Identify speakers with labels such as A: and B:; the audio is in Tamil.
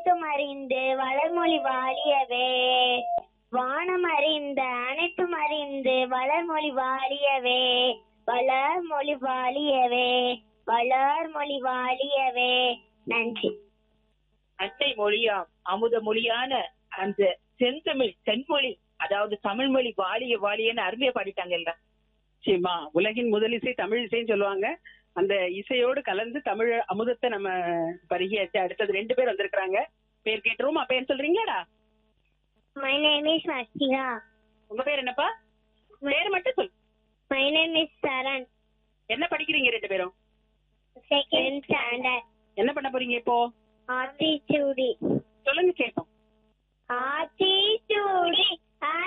A: அனைத்தும் அறிந்து வளர்மொழி வாழியவே வானம் அறிந்த அனைத்தும் அறிந்து வளர்மொழி வாழியவே வளர்மொழி வாழியவே வளர்மொழி வாழியவே நன்றி
B: அன்னை மொழியாம் அமுத மொழியான அந்த செந்தமிழ் செம்மொழி அதாவது தமிழ் மொழி வாழிய வாழியன்னு அருமையா பாடிட்டாங்கல்ல
C: நிச்சயமா உலகின் முதல் இசை தமிழ் இசைன்னு சொல்லுவாங்க அந்த இசையோடு கலந்து தமிழ் அமுதத்தை நம்ம பருகியாச்சு அடுத்தது ரெண்டு பேர் வந்திருக்கிறாங்க பேர் கேட்டுருவோமா பேர் சொல்றீங்களாடா
A: மை நேம் இஸ் மஸ்திகா
C: உங்க பேர் என்னப்பா பேர் மட்டும் சொல்
A: மை நேம் இஸ் சரண்
C: என்ன படிக்கிறீங்க ரெண்டு பேரும்
A: செகண்ட் ஸ்டாண்டர்ட்
C: என்ன பண்ண போறீங்க இப்போ
A: ஆத்திச்சூடி
C: சொல்லுங்க கேட்போம்
A: ஆத்திச்சூடி